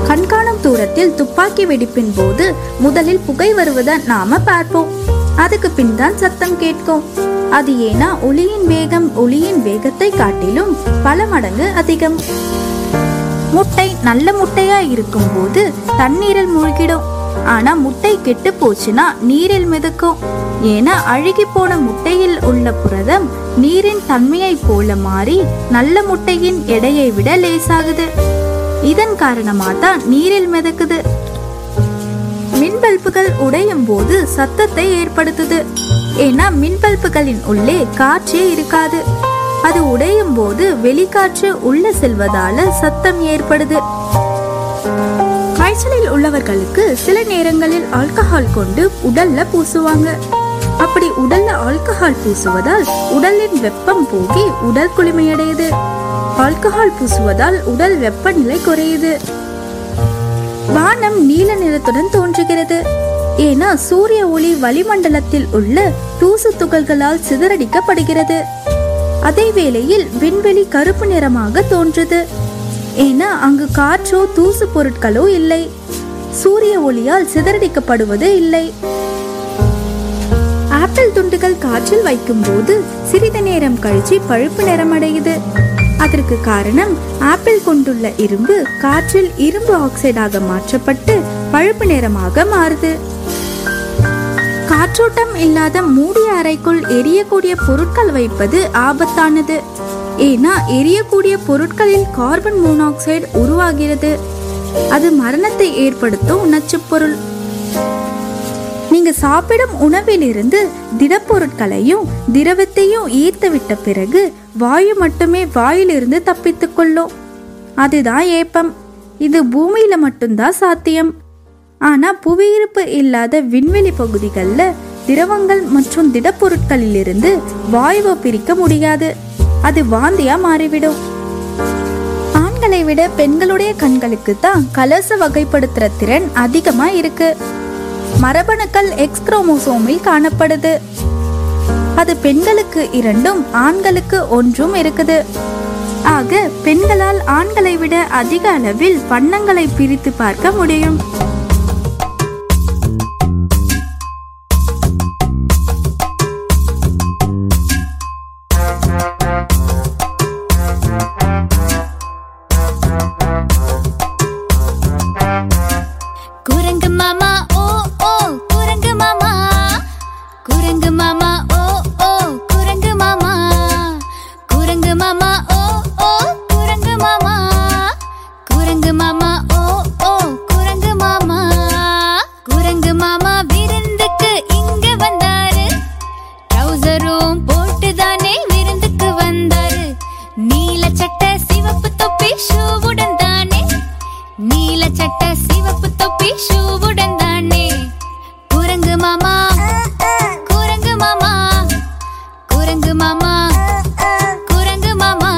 கண்காணும் தூரத்தில் துப்பாக்கி வெடிப்பின் போது முதலில் புகை வருவதை நாம பார்ப்போம் அதுக்கு பின் தான் சத்தம் கேட்கும் அது ஏன்னா ஒளியின் வேகம் ஒளியின் வேகத்தை காட்டிலும் பல மடங்கு அதிகம் முட்டை நல்ல முட்டையா இருக்கும்போது தண்ணீரில் மூழ்கிடும் ஆனா முட்டை கெட்டு போச்சுன்னா நீரில் மிதக்கும் ஏன்னா அழுகி போன முட்டையில் உள்ள புரதம் நீரின் தன்மையை போல மாறி நல்ல முட்டையின் எடையை விட லேசாகுது இதன் காரணமா தான் நீரில் மிதக்குது மின் பல்புகள் உடையும் போது சத்தத்தை ஏற்படுத்துது ஏன்னா மின் பல்புகளின் உள்ளே காற்றே இருக்காது அது உடையும் போது வெளிக்காற்று உள்ள செல்வதால சத்தம் ஏற்படுது காய்ச்சலில் உள்ளவர்களுக்கு சில நேரங்களில் ஆல்கஹால் கொண்டு உடல்ல பூசுவாங்க அப்படி உடல்ல ஆல்கஹால் பூசுவதால் உடலின் வெப்பம் போகி உடல் குளுமையடையுது ஆல்கஹால் பூசுவதால் உடல் வெப்பநிலை குறையுது வானம் நீல நிறத்துடன் தோன்றுகிறது ஏன்னா சூரிய ஒளி வளிமண்டலத்தில் உள்ள தூசு துகள்களால் சிதறடிக்கப்படுகிறது அதே வேளையில் விண்வெளி கருப்பு நிறமாக தோன்றுது ஏன்னா அங்கு காற்றோ தூசு பொருட்களோ இல்லை சூரிய ஒளியால் சிதறடிக்கப்படுவது இல்லை ஆப்பிள் துண்டுகள் காற்றில் வைக்கும்போது சிறிது நேரம் கழிச்சு பழுப்பு நிறமடையுது அதற்கு காரணம் ஆப்பிள் கொண்டுள்ள இரும்பு காற்றில் இரும்பு ஆக்சைடாக மாற்றப்பட்டு பழுப்பு நிறமாக மாறுது காற்றோட்டம் இல்லாத மூடிய அறைக்குள் எரியக்கூடிய பொருட்கள் வைப்பது ஆபத்தானது ஏன்னா எரியக்கூடிய பொருட்களில் கார்பன் மோனாக்சைடு உருவாகிறது அது மரணத்தை ஏற்படுத்தும் நச்சுப் பொருள் நீங்க சாப்பிடும் உணவிலிருந்து திடப்பொருட்களையும் திரவத்தையும் ஈர்த்து விட்ட பிறகு வாயு மட்டுமே வாயிலிருந்து தப்பித்துக் கொள்ளும் அதுதான் ஏப்பம் இது பூமியில மட்டும்தான் சாத்தியம் ஆனா புவியிருப்பு இல்லாத விண்வெளி பகுதிகளில் திரவங்கள் மற்றும் திடப்பொருட்களிலிருந்து வாயுவை பிரிக்க முடியாது அது வாந்தியா மாறிவிடும் ஆண்களை விட பெண்களுடைய கண்களுக்கு தான் கலச வகைப்படுத்துற திறன் அதிகமா இருக்கு மரபணுக்கள் எக்ஸ் குரோமோசோமில் காணப்படுது அது பெண்களுக்கு இரண்டும் ஆண்களுக்கு ஒன்றும் இருக்குது ஆக பெண்களால் ஆண்களை விட அதிக அளவில் வண்ணங்களை பிரித்து பார்க்க முடியும் குரங்கு மாமா ஓ ஓ குரங்கு மாமா குரங்கு மாமா ஓ ஓ குரங்கு மாமா குரங்கு மாமா ஓ ஓ குரங்கு மாமா குரங்கு மாமா ஓ ஓ குரங்கு மாமா குரங்கு மாமா விருந்துக்கு இங்க வந்தாரு ட்ரௌசரும் போட்டுதானே விருந்துக்கு வந்தாரு நீல சட்டை சிவப்பு தொப்பி ஷூவுடன் தானே நீல சட்டை சிவப்பு தொப்பி ஷூவுடன் தானே குரங்கு மாமா குரங்கு மாமா குரங்கு மாமா குரங்கு மாமா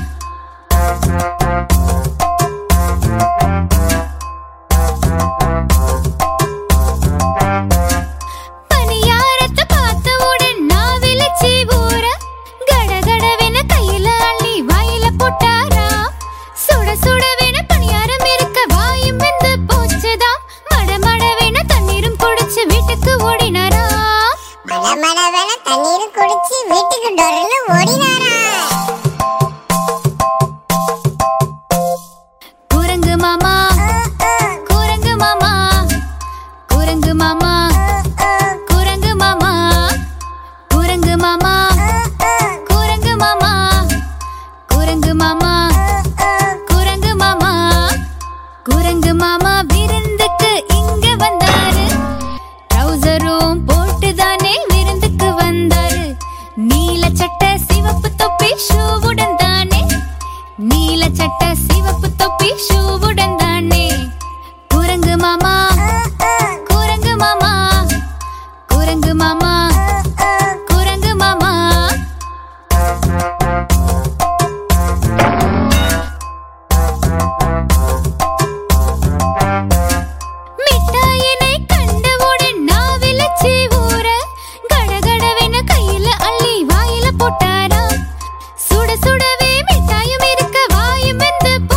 பனியாரத்தை பார்த்தவுடன் நான் விழிச்சி ஊற கடகடவென கையில அள்ளி வாயில போட்டாரா சுட சுடவென பணியாரம் இருக்க வாயும் வெந்து போச்சுதாம் மட மடவென தண்ணீரும் குடிச்சு வீட்டுக்கு ஓடினாரா மடமடவென தண்ணீர் குடிச்சு வீட்டுக்கு டொரன்னு ஓடினாரா குரங்கு மாமா குரங்கு மாமா குரங்கு மாமா குரங்கு மாமா குரங்கு மாமா குரங்கு மாமா குரங்கு மாமா குரங்கு மாமா குரங்கு மாமா விருந்துக்கு இங்க வந்தாரு ட்ரௌசரும் போட்டுதானே விருந்துக்கு வந்தாரு நீல சட்டை சிவப்பு தொப்பி ஷூவுடன் தானே நீல சட்டை சிவப்பு தொப்பி ஷூவுடன் தானே குரங்கு மாமா குரங்கு மாமா குரங்கு மாமா குரங்கு மாமா மிட்டாயினை கண்டவுடன் நான் விழிச்சு ஊற கடகடவென கையில அள்ளி வாயில போட்டாரா சுட சுடவே மிட்டாயும் இருக்க வாயும் வெந்து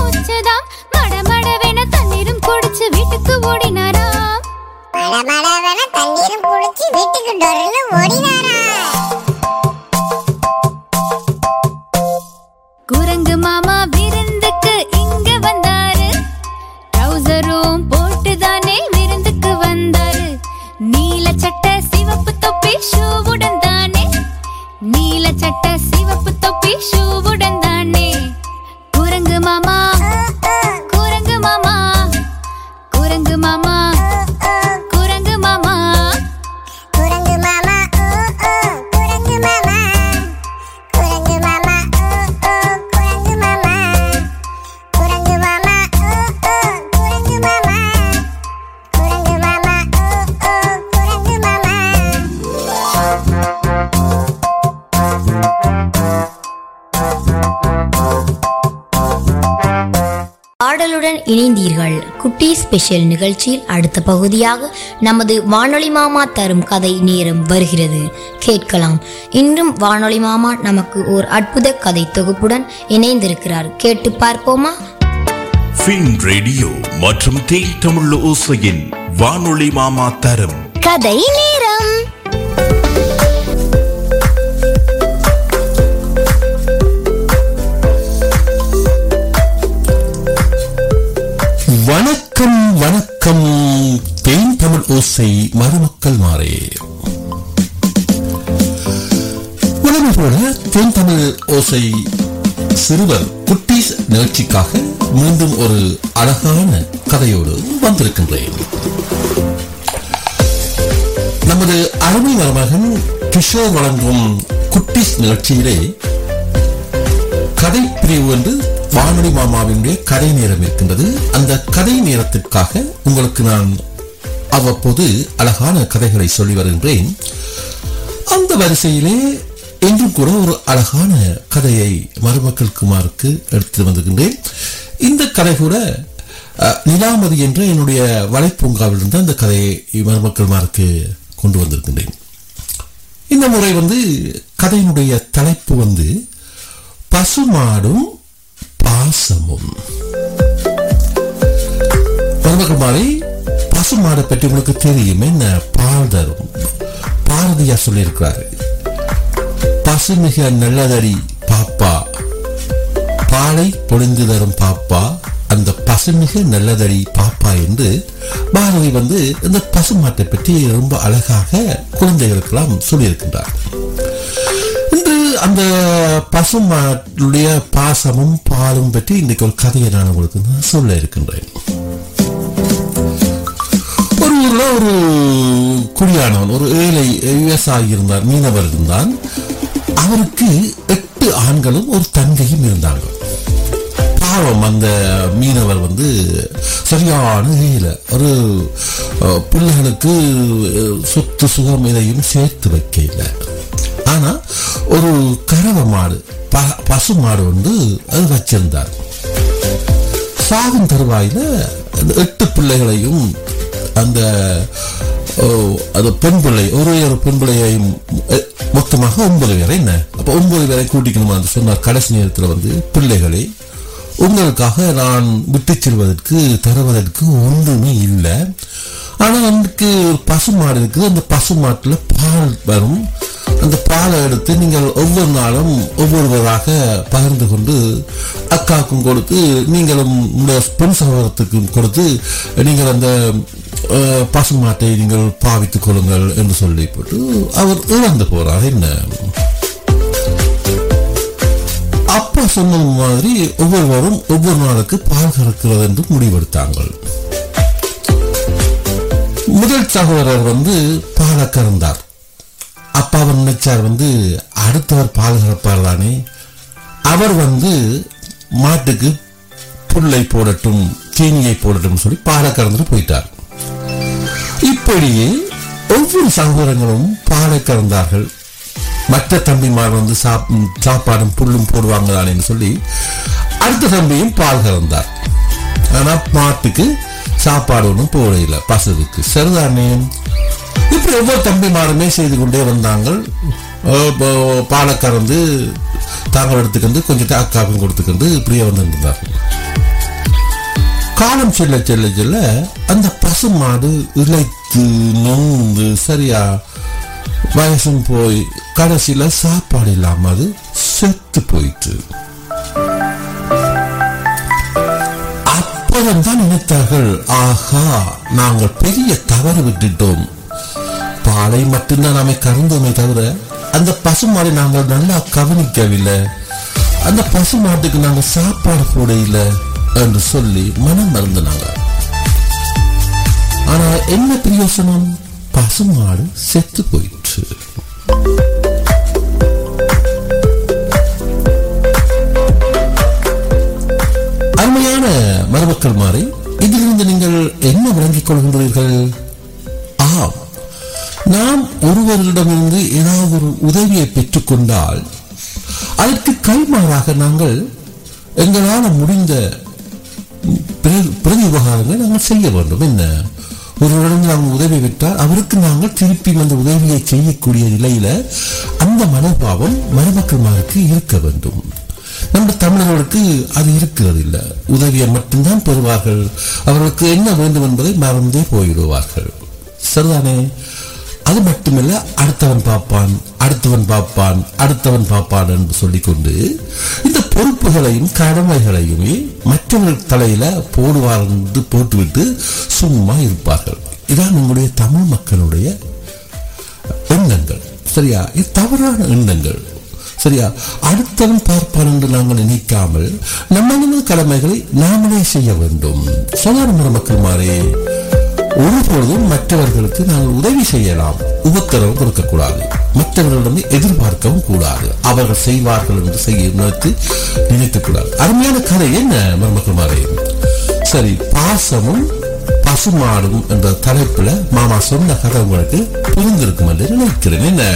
ஷூவுடன் தானே நீல சட்டை சிவப்பு தொப்பி ஷூவுடன் தானே குரங்கு மாமா குரங்கு மாமா குரங்கு மாமா குரங்கு மாமா குரங்கு மாமா ஓ ஓ குரங்கு மாமா குரங்கு மாமா ஓ ஓ குரங்கு மாமா குரங்கு மாமா ஓ ஓ குரங்கு மாமா குரங்கு மாமா ஓ ஓ குரங்கு மாமா பாடலுடன் இணைந்தீர்கள் குட்டி ஸ்பெஷல் நிகழ்ச்சியில் அடுத்த பகுதியாக நமது வானொலி மாமா தரும் கதை நேரம் வருகிறது கேட்கலாம் இன்றும் வானொலி மாமா நமக்கு ஓர் அற்புத கதை தொகுப்புடன் இணைந்திருக்கிறார் கேட்டு பார்ப்போமா ஃபின் ரேடியோ மற்றும் தேன் தமிழ் ஓசையின் வானொலி மாமா தரும் கதை நேரம் வணக்கம் வணக்கம் தேன் தமிழ் ஓசை மருமக்கள் மாறே உலகம் போல தேன் தமிழ் ஓசை சிறுவர் குட்டீஸ் நிகழ்ச்சிக்காக மீண்டும் ஒரு அழகான கதையோடு வந்திருக்கின்றேன் நமது அருமை மருமகன் கிஷோர் வழங்கும் குட்டீஸ் நிகழ்ச்சியிலே கதை பிரிவு என்று வானொலி மாமாவினுடைய கதை நேரம் இருக்கின்றது அந்த கதை நேரத்திற்காக உங்களுக்கு நான் அவ்வப்போது அழகான கதைகளை சொல்லி வருகின்றேன் அந்த வரிசையிலே இன்றும் கூட ஒரு அழகான கதையை மருமக்கள் குமாருக்கு எடுத்து வந்திருக்கின்றேன் இந்த கதை கூட அஹ், நிலாமதி என்ற என்னுடைய வலைப்பூங்காவிலிருந்து அந்த கதையை மருமக்கள்மாருக்கு கொண்டு வந்திருக்கின்றேன் இந்த முறை வந்து கதையினுடைய தலைப்பு வந்து பசுமாடும் பாசமும் பரமகுமாரி பசுமாடை பற்றி உங்களுக்கு தெரியும் என்ன பால் தரும் பாரதியார் சொல்லியிருக்கிறாரு பசுமிக நல்லதடி பாப்பா பாலை பொழிந்து தரும் பாப்பா அந்த பசுமிக நல்லதடி பாப்பா என்று பாரதி வந்து இந்த பசுமாட்டை பற்றி ரொம்ப அழகாக குழந்தைகளுக்கெல்லாம் சொல்லியிருக்கின்றார் இன்று அந்த பசுமாட்டுடைய பாசமும் பாலும் பற்றி இன்றைக்கு ஒரு கதையை நான் உங்களுக்கு நான் சொல்ல இருக்கின்றேன் ஒரு ஊர்ல ஒரு குடியானவன் ஒரு ஏழை விவசாயி இருந்தார் மீனவர் இருந்தான் அவருக்கு எட்டு ஆண்களும் ஒரு தங்கையும் இருந்தாங்க பாவம் அந்த மீனவர் வந்து சரியான ஏழை ஒரு அஹ், பிள்ளைகளுக்கு அஹ், சொத்து சுகம் இதையும் சேர்த்து வைக்க இல்லை ஆனா ஒரு கறவை மாடு ப- பசு மாடு வந்து அது வச்சிருந்தார் சாகும் தருவாயில அந்த எட்டு பிள்ளைகளையும் அந்த ஓ, அது பெண் பிள்ளை ஒரே ஒரு பெண் பிள்ளையையும் அஹ், மொத்தமாக ஒன்பது பேரை என்ன அப்ப ஒன்பது பேரை கூட்டிக்கணுமா என்று சொன்னார் கடைசி நேரத்தில் வந்து பிள்ளைகளை உங்களுக்காக நான் விட்டுச் செல்வதற்கு தருவதற்கு ஒன்றுமே இல்லை ஆனா எனக்கு ஒரு பசு மாடு இருக்குது அந்த பசு மாட்டுல பால் வரும் அந்த பாலை எடுத்து நீங்கள் ஒவ்வொரு நாளும் ஒவ்வொருவராக பகிர்ந்து கொண்டு அக்காவுக்கும் கொடுத்து நீங்களும் உங்களுடைய பெண் சகோதரத்துக்கும் கொடுத்து நீங்கள் அந்த அஹ், பசு மாட்டை நீங்கள் பாவித்துக் கொள்ளுங்கள் என்று சொல்லி போட்டு அவர் இழந்து போறார் என்ன அப்பா சொன்ன மாதிரி ஒவ்வொருவரும் ஒவ்வொரு நாளுக்கு பால் கறக்கிறது என்று முடிவெடுத்தாங்க முதல் சகோதரர் வந்து பாலை கறந்தார் அப்பா அவர் நினைச்சார் வந்து அடுத்தவர் பால் கறப்பார் தானே அவர் வந்து மாட்டுக்கு புல்லை போடட்டும் தீனியை போடட்டும் சொல்லி பாலை கறந்துட்டு போயிட்டார் இப்படியே ஒவ்வொரு சகோதரங்களும் பாலை கறந்தார்கள் மற்ற தம்பிமார் வந்து சாப்- சாப்பாடும் புல்லும் போடுவாங்க தானேன்னு சொல்லி அடுத்த தம்பியும் பால் கறந்தார் ஆனா மாட்டுக்கு சாப்பாடு ஒன்றும் போடையில பசுவுக்கு சரிதானே இப்படி ஒவ்வொரு தம்பிமாருமே செய்து கொண்டே வந்தாங்க அஹ் ப- பாலை கறந்து தாங்கள் எடுத்துக்கொண்டு கொஞ்சம் அக்காவுக்கும் கொடுத்துக்கொண்டு இப்படியே வந்துருந்தார்கள் காலம் செல்ல செல்ல செல்ல அந்த பசு மாடு இழைத்து நொந்து சரியா வயசும் போய் கடைசியில சாப்பாடு இல்லாம அது செத்து போயிட்டு அப்பதான் தான் நினைத்தார்கள் ஆஹா நாங்கள் பெரிய தவறு விட்டுட்டோம் பாலை மட்டும்தான் நாம கறந்தோமே தவிர அந்த பசுமாடை நாங்கள் நல்லா கவனிக்கவில்லை அந்த பசுமாட்டுக்கு நாங்கள் சாப்பாடு போட இல்லை என்று சொல்லி மனம் மறந்துனாங்க ஆனா என்ன பிரயோசனம் பசுமாடு செத்து போயிற்று அருமையான மருமக்கள் மாறி இதிலிருந்து நீங்கள் என்ன விளங்கிக் கொள்கின்றீர்கள் ஆம் நாம் ஒருவரிடமிருந்து ஏதாவது ஒரு உதவியை பெற்றுக்கொண்டால் அதற்கு கைமாறாக நாங்கள் எங்களால் முடிந்த பிர- பிரதி உபகாரங்களை நாங்கள் செய்ய வேண்டும் என்ன ஒருவரிடம் நாங்கள் உதவி விட்டால் அவருக்கு நாங்கள் திருப்பி அந்த உதவியை செய்யக்கூடிய நிலையில அந்த மனோபாவம் மருமக்கள்மாருக்கு இருக்க வேண்டும் நம்ம தமிழர்களுக்கு அது இருக்கிறது இல்ல உதவியை மட்டும்தான் பெறுவார்கள் அவர்களுக்கு என்ன வேண்டும் என்பதை மறந்தே போய்விடுவார்கள் சரிதானே அது மட்டுமல்ல அடுத்தவன் பார்ப்பான் அடுத்தவன் பார்ப்பான் அடுத்தவன் பார்ப்பான் என்று சொல்லிக்கொண்டு இந்த பொறுப்புகளையும் கடமைகளையுமே மற்றவர்கள் தலையில போடுவார் என்று போட்டுவிட்டு சும்மா இருப்பார்கள் இதான் நம்முடைய தமிழ் மக்களுடைய எண்ணங்கள் சரியா இது தவறான எண்ணங்கள் சரியா அடுத்தவன் பார்ப்பான் என்று நாங்கள் நினைக்காமல் நம்ம கடமைகளை நாமளே செய்ய வேண்டும் சாதாரண மக்கள் மாறே ஒருபொழுதும் மற்றவர்களுக்கு நாங்கள் உதவி செய்யலாம் உபத்திரவு கொடுக்கக்கூடாது மற்றவர்களிடம் எதிர்பார்க்கவும் கூடாது அவர்கள் செய்வார்கள் என்று செய்ய நினைத்து நினைக்கக் கூடாது அருமையான கதை என்ன மருமக்குமாரே சரி பாசமும் பசுமாடும் என்ற தலைப்புல மாமா சொன்ன கதை உங்களுக்கு புரிந்திருக்கும் என்று நினைக்கிறேன் என்ன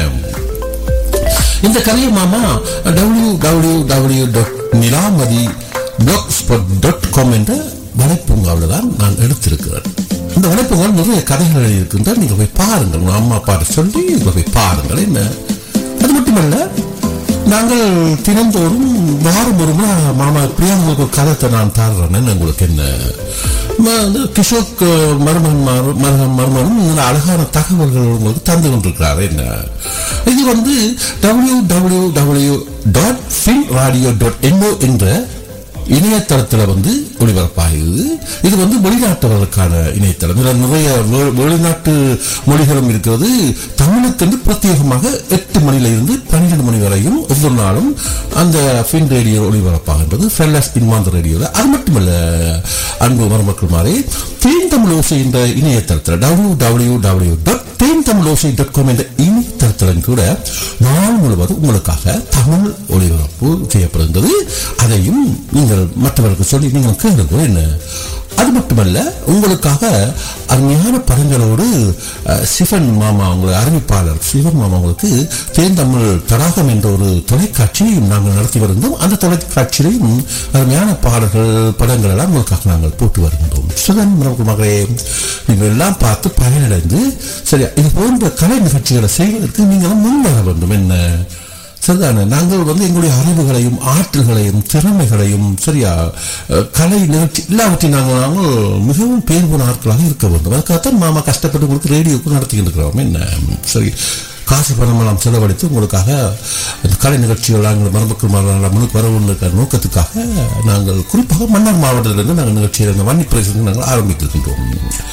இந்த கதையை மாமா W W W dot Nilamathi blog spot dot com என்ற வலைப்பூங்காவில் தான் நான் எடுத்திருக்கிறேன் இந்த வலைப்பூங்காவில் நிறைய கதைகள் எழுதியிருக்கின்ற நீங்க போய் பாருங்கள் உங்க அம்மா அப்பாட்ட சொல்லி நீங்க போய் பாருங்கள் என்ன அது மட்டுமல்ல நாங்கள் தினந்தோறும் வாரம் ஒரு முறை மாமா இப்படியா உங்களுக்கு ஒரு கதைத்தை நான் தர்றேன்னு உங்களுக்கு என்ன ம- இந்த கிஷோக் மருமகன் மரு- மருமகன் மருமகனும் நல்ல அழகான தகவல்கள் உங்களுக்கு தந்து கொண்டிருக்கிறார் என்ன இது வந்து W W W dot fin radio dot N என்ற இணையதளத்துல வந்து ஒளிபரப்பாகிறது இது வந்து வெளிநாட்டவர்களுக்கான இணையதளம் இதுல நிறைய வெ- வெளிநாட்டு மொழிகளும் இருக்கிறது தமிழுக்கென்று பிரத்யேகமாக எட்டு மணில இருந்து பன்னிரண்டு மணி வரையும் ஒவ்வொரு நாளும் அந்த ஃபின் ரேடியோ ஒளிபரப்பாகின்றது ஃபெல்லஸ் இன்மாந்த ரேடியோல அது மட்டுமல்ல அன்பு மருமக்கள் மாதிரி தேன் தமிழ் ஓசை என்ற இணையதளத்தில் W W W dot Then Tamil Osai dot com என்ற இணையதளத்திலும் கூட நாள் முழுவதும் உங்களுக்காக தமிழ் ஒளிபரப்பு செய்யப்படுகின்றது அதையும் நீங்கள் மற்றவர்களுக்கு சொல்லி நீங்கள் கேளுங்க என்ன அது மட்டுமல்ல உங்களுக்காக அருமையான படங்களோடு அஹ், சிவன் மாமா உங்களை அறிவிப்பாளர் சிவன் மாமா உங்களுக்கு தேர்ந்தமிழ் தடாகம் என்ற ஒரு தொலைக்காட்சியையும் நாங்கள் நடத்தி வருகின்றோம் அந்த தொலைக்காட்சியிலையும் அருமையான பாடல்கள் படங்கள் எல்லாம் உங்களுக்காக நாங்கள் போட்டு வருகின்றோம் சிவன் மகளே நீங்கள் எல்லாம் பார்த்து பயனடைந்து சரியா இது போன்ற கலை நிகழ்ச்சிகளை செய்வதற்கு நீங்கள் முன்வர வேண்டும் என்ன சரிதானே நாங்கள் வந்து எங்களுடைய அறிவுகளையும் ஆற்றல்களையும் திறமைகளையும் சரியா அஹ், கலை நிகழ்ச்சி எல்லாவற்றையும் நாங்கள் நாங்கள் மிகவும் பேர் போன ஆட்களாக இருக்க வேண்டும் அதுக்காகத்தான் மாமா கஷ்டப்பட்டு உங்களுக்கு ரேடியோக்கு நடத்திக்கிட்டு இருக்கிறோம் என்ன சரி காசு பணம் எல்லாம் செலவழித்து உங்களுக்காக இந்த கலை நிகழ்ச்சிகள் நாங்கள் மரபுக்கு முன்னுக்கு வரவுள்ள நோக்கத்துக்காக நாங்கள் குறிப்பாக மன்னார் மாவட்டத்திலிருந்து நாங்கள் நிகழ்ச்சியை இந்த வன்னி பிரதேசத்துக்கு நாங்கள் ஆரம்பித்திருக்கின்றோம்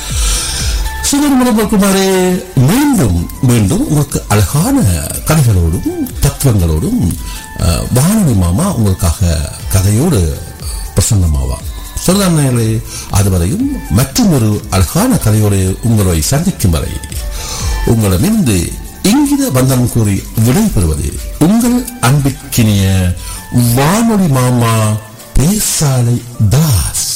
சிவன்மலகுமாரே மீண்டும் மீண்டும் உங்களுக்கு அழகான கதைகளோடும் தத்துவங்களோடும் அஹ், வானொலி மாமா உங்களுக்காக கதையோடு பிரசன்னமாவா சொல்லே அதுவரையும் மற்றும் ஒரு அழகான கதையோடு உங்களை சந்திக்கும் வரை உங்களிடமிருந்து இங்கித வந்தனம் கூறி விடைபெறுவது உங்கள் அன்பிற்கினிய வானொலி மாமா பேசாலை தாஸ்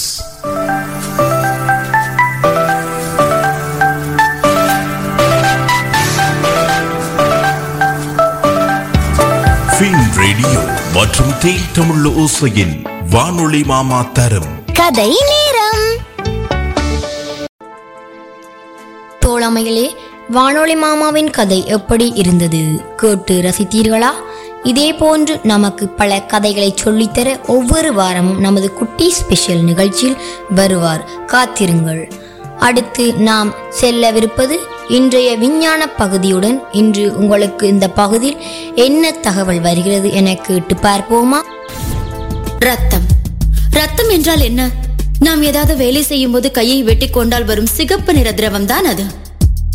ஃபின் ரேடியோ மற்றும் தேன் தமிழ் ஓசையின் வானொலி மாமா தரும் கதை நேரம் தோழமைகளே வானொலி மாமாவின் கதை எப்படி இருந்தது கேட்டு ரசித்தீர்களா இதே போன்று நமக்கு பல கதைகளை சொல்லித்தர ஒவ்வொரு வாரமும் நமது குட்டி ஸ்பெஷல் நிகழ்ச்சியில் வருவார் காத்திருங்கள் அடுத்து நாம் செல்லவிருப்பது இன்றைய விஞ்ஞான பகுதியுடன் இன்று உங்களுக்கு இந்த பகுதியில் என்ன தகவல் வருகிறது என கேட்டு பார்ப்போமா ரத்தம் ரத்தம் என்றால் என்ன நாம் ஏதாவது வேலை செய்யும் போது கையை வெட்டி கொண்டால் வரும் சிகப்பு நிற திரவம் தான் அது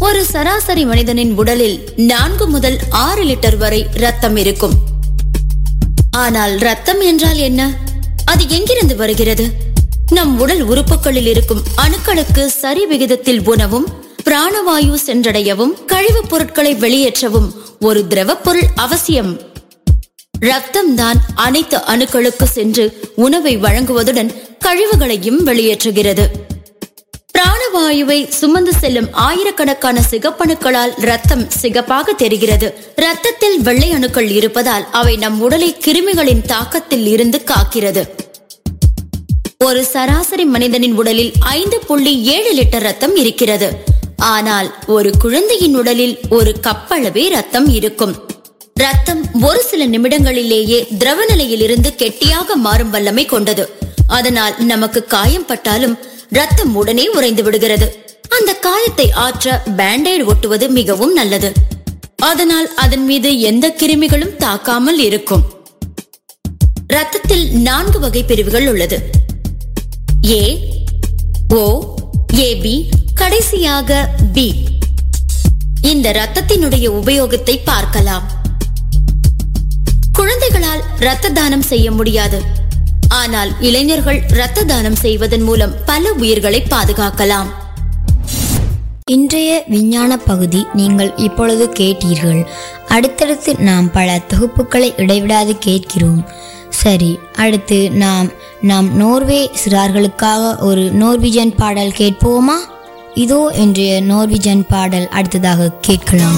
ஒரு சராசரி மனிதனின் உடலில் நான்கு முதல் ஆறு லிட்டர் வரை ரத்தம் இருக்கும் ஆனால் ரத்தம் என்றால் என்ன அது எங்கிருந்து வருகிறது நம் உடல் உறுப்புகளில் இருக்கும் அணுக்களுக்கு சரி விகிதத்தில் உணவும் பிராணவாயு சென்றடையவும் கழிவுப் பொருட்களை வெளியேற்றவும் ஒரு திரவப் பொருள் அவசியம் ரத்தம் தான் அனைத்து அணுக்களுக்கு சென்று உணவை வழங்குவதுடன் கழிவுகளையும் வெளியேற்றுகிறது பிராணவாயுவை சுமந்து செல்லும் ஆயிரக்கணக்கான சிகப்பணுக்களால் ரத்தம் சிகப்பாக தெரிகிறது ரத்தத்தில் வெள்ளை அணுக்கள் இருப்பதால் அவை நம் உடலை கிருமிகளின் தாக்கத்தில் இருந்து காக்கிறது ஒரு சராசரி மனிதனின் உடலில் ஐந்து புள்ளி ஏழு லிட்டர் ரத்தம் இருக்கிறது ஆனால் ஒரு குழந்தையின் உடலில் ஒரு கப்பளவே ரத்தம் இருக்கும் ரத்தம் ஒரு சில நிமிடங்களிலேயே திரவ நிலையிலிருந்து கெட்டியாக மாறும் வல்லமை கொண்டது அதனால் நமக்கு காயம் பட்டாலும் ரத்தம் உடனே உறைந்து விடுகிறது அந்த காயத்தை ஆற்ற பேண்டேட் ஒட்டுவது மிகவும் நல்லது அதனால் அதன் மீது எந்த கிருமிகளும் தாக்காமல் இருக்கும் ரத்தத்தில் நான்கு வகை பிரிவுகள் உள்ளது ஏ ஓ ஏபி கடைசியாக பி இந்த ரத்தத்தினுடைய உபயோகத்தை பார்க்கலாம் குழந்தைகளால் இரத்த தானம் செய்ய முடியாது ஆனால் இளைஞர்கள் இரத்த தானம் செய்வதன் மூலம் பல உயிர்களை பாதுகாக்கலாம் இன்றைய விஞ்ஞான பகுதி நீங்கள் இப்பொழுது கேட்டீர்கள் அடுத்தடுத்து நாம் பல தொகுப்புகளை இடைவிடாது கேட்கிறோம் சரி அடுத்து நாம் நாம் நோர்வே சிறார்களுக்காக ஒரு நோர்விஜன் பாடல் கேட்போமா இதோ இன்றைய நோர்விஜன் பாடல் அடுத்ததாக கேட்கலாம்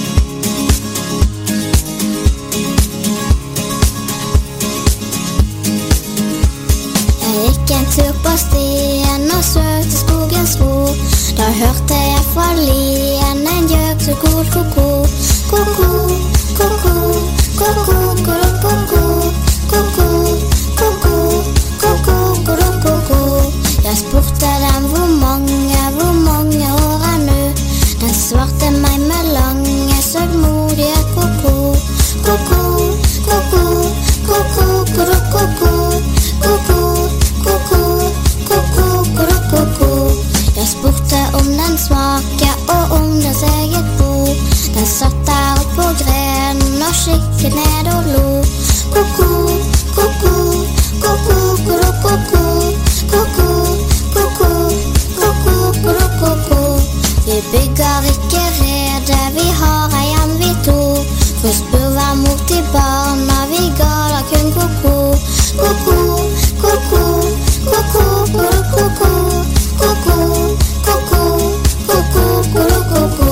Jeg gikk en tur på stien og søkte skogens ro. Da hørte jeg fra lien en gjøk så kol ko-ko. Ko-ko, ko-ko, ko-ko, ko-ko, ko-ko, ko-ko, ko-ko, ko-ko, ko-ko. Jeg spurte dem hvor mange, hvor mange år er nå. Den svarte meg med lange, sørgmodige ko-ko. Ko-ko, ko-ko, ko-ko, ko-ko, ko-ko, ko-ko, ko-ko, ko-ko, ko-ko. Jeg spurte om den smake og om dens eget bo. Den satt der oppe på grenen og kikket ned og lo. Ko-ko, ko-ko, ko-ko, ko-ko, ko-ko, ko-ko, ko-ko, ko-ko, ko-ko. Vi bygger ikke rede, vi har ei hjem vi to. For spør hver mor til barna, vi ga da kun ko-ko. Ko-ko, ko-ko, ko-ko, ko-ko, ko-ko, ko-ko, ko-ko, ko-ko, ko-ko.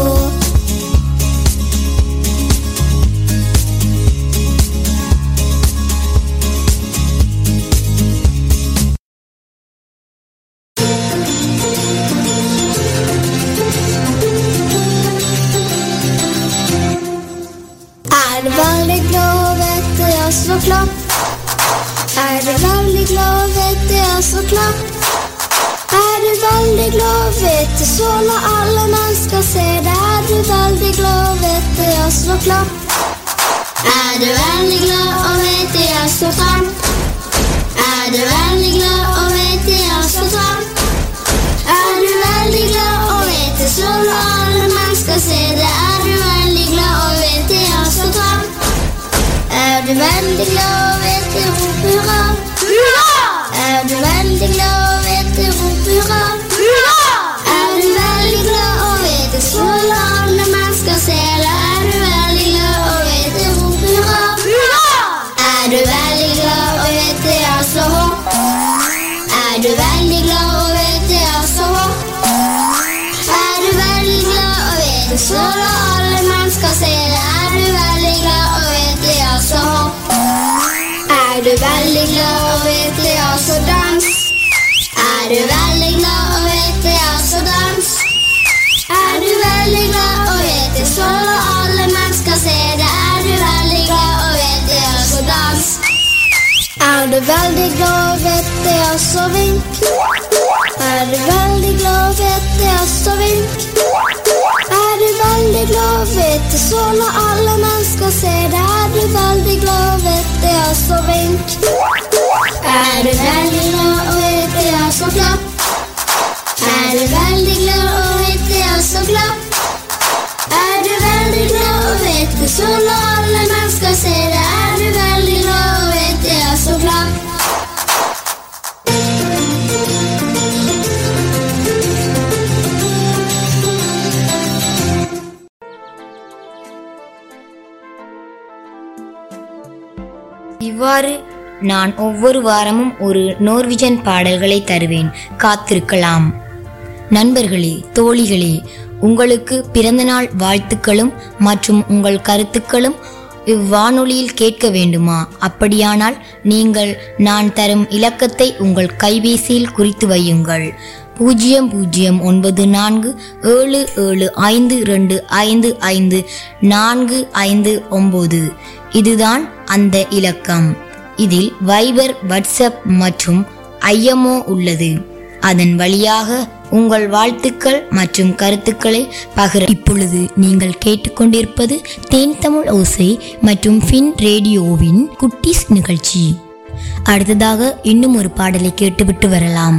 Er du veldig glad, vet du, ja, så klart. Er du veldig glad, vet du, ja, så klart. Er du veldig glad, vet du, så la alle mennesker se det. Er du veldig glad, vet du, ja, så klart. Er du veldig glad og vet du, ja, så klart. Er du veldig glad og vet du, ja, så klart. Er du veldig glad og vet det, så la alle mennesker se det. Er du veldig glad og vet det, ja, så klart. Er du veldig glad og vet det, rop hurra. Er du veldig glad og vet det, rop hurra. Er du veldig glad og vet det, så la alle mennesker se det. Er du veldig glad og vet det, rop hurra. Er du veldig glad og vet det, ja, så hopp. Er du veldig glad og vet det, ja, så hopp. Er du veldig glad og vet det, så la alle mennesker se det. Er du veldig glad og vet det, ja, så hopp. Er du veldig glad og vet det, ja, så dans. Er du veldig glad og vet det, ja, så dans. Er du veldig glad og vet det, så la alle mennesker se det. Er du veldig glad og vet det, ja, så dans. Er du veldig glad og vet det, ja, så vink. Er du veldig glad og vet det, ja, så vink. Er du veldig glad og vet det, så la alle mennesker se det. Er du veldig glad og vet det, ja, så vink. Er du veldig glad og vet det, ja, så klapp. Er du veldig glad og vet det, ja, så klapp. இவ்வாறு நான் ஒவ்வொரு வாரமும் ஒரு நோர்விஜன் பாடல்களை தருவேன் காத்திருக்கலாம் நண்பர்களே தோழிகளே உங்களுக்கு பிறந்தநாள் வாழ்த்துக்களும் மற்றும் உங்கள் கருத்துக்களும் இவ்வானொலியில் கேட்க வேண்டுமா அப்படியானால் நீங்கள் நான் தரும் இலக்கத்தை உங்கள் கைபேசியில் குறித்து வையுங்கள் பூஜ்ஜியம் பூஜ்ஜியம் ஒன்பது நான்கு ஏழு ஏழு ஐந்து ரெண்டு ஐந்து ஐந்து நான்கு ஐந்து ஒம்பது இதுதான் அந்த இலக்கம் இதில் வைபர் வாட்ஸ்அப் மற்றும் ஐஎம்ஓ உள்ளது அதன் வழியாக உங்கள் வாழ்த்துக்கள் மற்றும் கருத்துக்களை பகிர இப்பொழுது நீங்கள் கேட்டுக்கொண்டிருப்பது தேன் தமிழ் ஓசை மற்றும் ஃபின் ரேடியோவின் குட்டீஸ் நிகழ்ச்சி அடுத்ததாக இன்னும் ஒரு பாடலை கேட்டுவிட்டு வரலாம்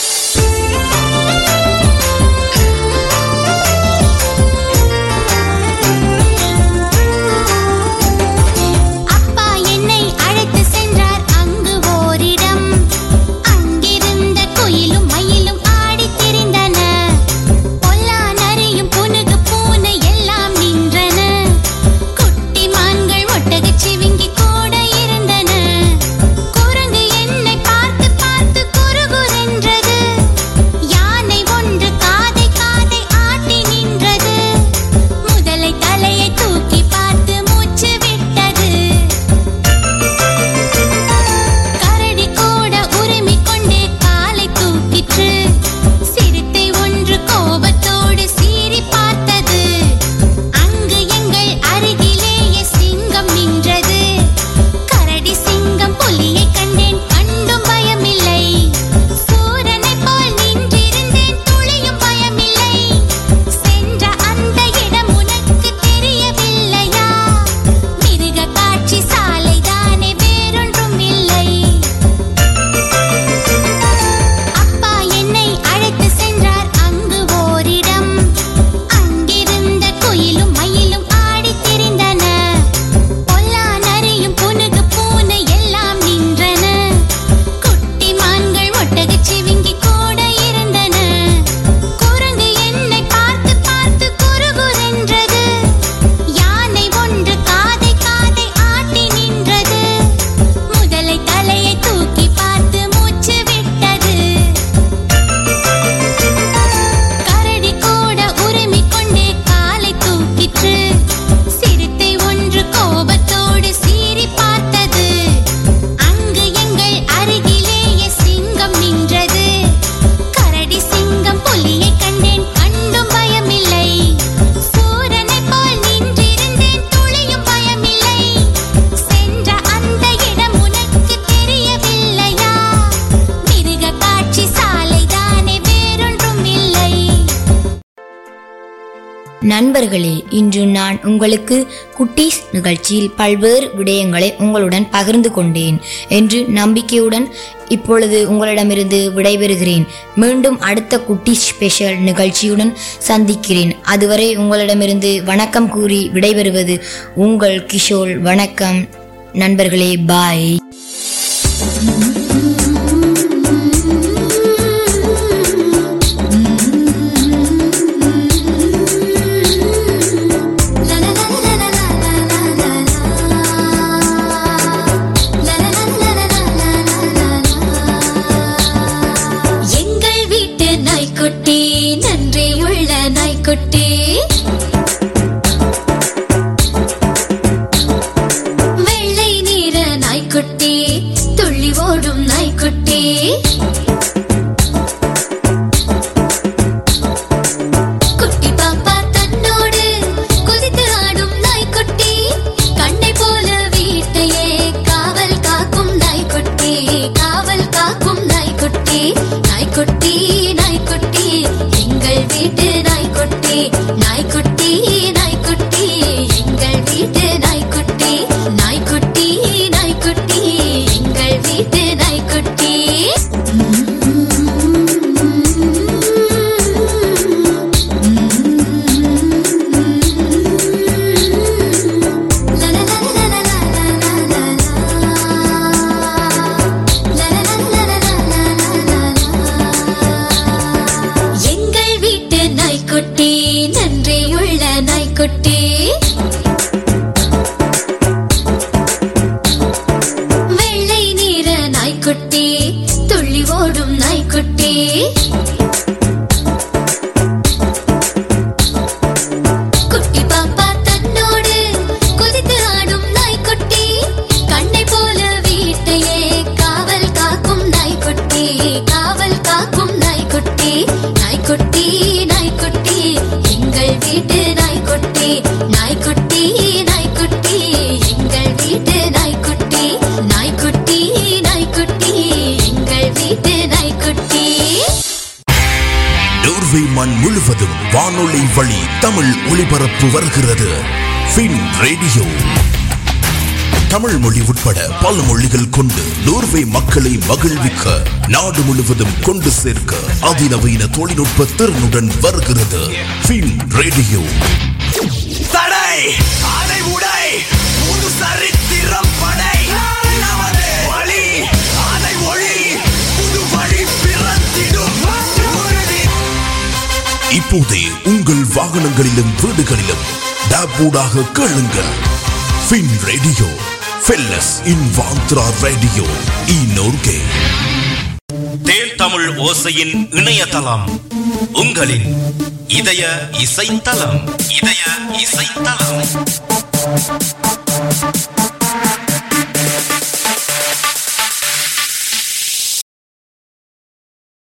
அப்பா என்னை அழைத்து சென்றார் அங்கு ஓரிடம் அங்கிருந்த குயிலும் மயிலும் ஆடித் திரிந்தன பொல்லா நரியும் புனுகு பூனை எல்லாம் நின்றன குட்டி மான்கள் ஒட்டகச் சிவிங்கி கூட இருந்தன குரங்கு என்னை பார்த்து பார்த்து குறுகுரென்றது யானை ஒன்று காதை காதை ஆட்டி நின்றது முதலை தலையை தூக்கி பார்த்து மூச்சு விட்டது கரடி கூட உரிமிக் கொண்டே காலை தூக்கிற்று சிறுத்தை ஒன்று கோபத்தோடு சீறி பார்த்தது அங்கு எங்கள் அருகிலேயே சிங்கம் நின்றது கரடி சிங்கம் புலியை கண்டேன் கண்டும் பயமில்லை சூரனைப் போல் நின்றிருந்தேன் துளியும் பயமில்லை சென்ற அந்த இடம் உனக்கு தெரியவில்லையா மிருக காட்சி சாலைதானே வேறொன்றும் இல்லை அப்பா என்னை அழைத்து சென்றார் அங்கு ஓரிடம் அங்கிருந்த குயிலும் மயிலும் ஆடித் திரிந்தன பொல்லா நரியும் புனுகு பூனை எல்லாம் நின்றன குட்டி மான்கள் ஒட்டகச் சிவிங்கி கூட இருந்தன குரங்கு என்னை பார்த்து பார்த்து குறுகுரென்றது யானை ஒன்று காதை காதை ஆட்டி நின்றது முதலை தலையை தூக்கி பார்த்து மூச்சு விட்டது கரடி கூட உரிமிக் கொண்டே காலை தூக்கிற்று சிறுத்தை ஒன்று கோபத்தோடு சீறி பார்த்தது அங்கு எங்கள் அருகிலேயே சிங்கம் நின்றது கரடி சிங்கம் புலியை கண்டேன் கண்டும் பயமில்லை சூரனைப் போல் நின்றிருந்தேன் துளியும் பயமில்லை சென்ற அந்த இடம் உனக்கு தெரியவில்லையா மிருக காட்சி சாலைதானே வேறொன்றும் இல்லை நண்பர்களே இன்று நான் உங்களுக்கு குட்டீஸ் நிகழ்ச்சியில் பல்வேறு விடயங்களை உங்களுடன் பகிர்ந்து கொண்டேன் என்று நம்பிக்கையுடன் இப்பொழுது உங்களிடமிருந்து விடைபெறுகிறேன் மீண்டும் அடுத்த குட்டீஸ் ஸ்பெஷல் நிகழ்ச்சியுடன் சந்திக்கிறேன் அதுவரை உங்களிடமிருந்து வணக்கம் கூறி விடைபெறுவது உங்கள் கிஷோர் வணக்கம் நண்பர்களே பாய் எங்கள் வீட்டு நாய்க்குட்டி நன்றியுள்ள நாய்க்குட்டி வெள்ளை நீர நாய்க்குட்டி துள்ளி ஓடும் நாய்க்குட்டி குட்டி பாப்பா தன்னோடு குதித்து ஆடும் நாய்க்குட்டி கண்ணை போல வீட்டையே காவல் காக்கும் நாய்க்குட்டி காவல் காக்கும் நாய்க்குட்டி நாய்க்குட்டி நாய்க்குட்டி எங்கள் வீட்டு நாய்க்குட்டி நாய்க்குட்டி நாய்க்குட்டி எங்கள் வீட்டு நாய்க்குட்டி நாய்க்குட்டி நாய்க்குட்டி எங்கள் வீட்டு நாய்க்குட்டி எங்கள் வீட்டு நாய்க்குட்டி நன்றி நாய்க்குட்டி குட்டி பாப்பா தன்னோடு குதித்து ஆடும் நாய்க்குட்டி கண்ணை போல வீட்டையே காவல் காக்கும் நாய்க்குட்டி காவல் காக்கும் நாய்க்குட்டி நாய்க்குட்டி நாய்க்குட்டி எங்கள் வீட்டு நாய்க்குட்டி நாய்க்குட்டி நாய்க்குட்டி எங்கள் வீட்டு நாய்க்குட்டி நாய்க்குட்டி நாய்க்குட்டி எங்கள் வீட்டு நாய்க்குட்டி நோர்வே மண் முழுவதும் வானொலி வழி தமிழ் ஒளிபரப்பு வருகிறது ஃபின் ரேடியோ தமிழ் மொழி உட்பட பல மொழிகள் கொண்டு நோர்வே மக்களை மகிழ்விக்க நாடு முழுவதும் கொண்டு சேர்க்க அதிநவீன தொழில்நுட்ப திறனுடன் வருகிறது ஃபின் ரேடியோ தடை அதை உடை புது சரித்திரம் படை நமது வழி அதை ஒளி புது வழி பிறந்திடும் உறுதி இப்போதே உங்கள் வாகனங்களிலும் வீடுகளிலும் டேப்பூடாக கேளுங்கள் ஃபின் ரேடியோ ஃபெல்லஸ் இன் வாந்த்ரா ரேடியோ இ நோர்கே தேன் தமிழ் ஓசையின் இணையதளம் உங்களின் இதய இசைத்தலம் இதய இசைத்தலம்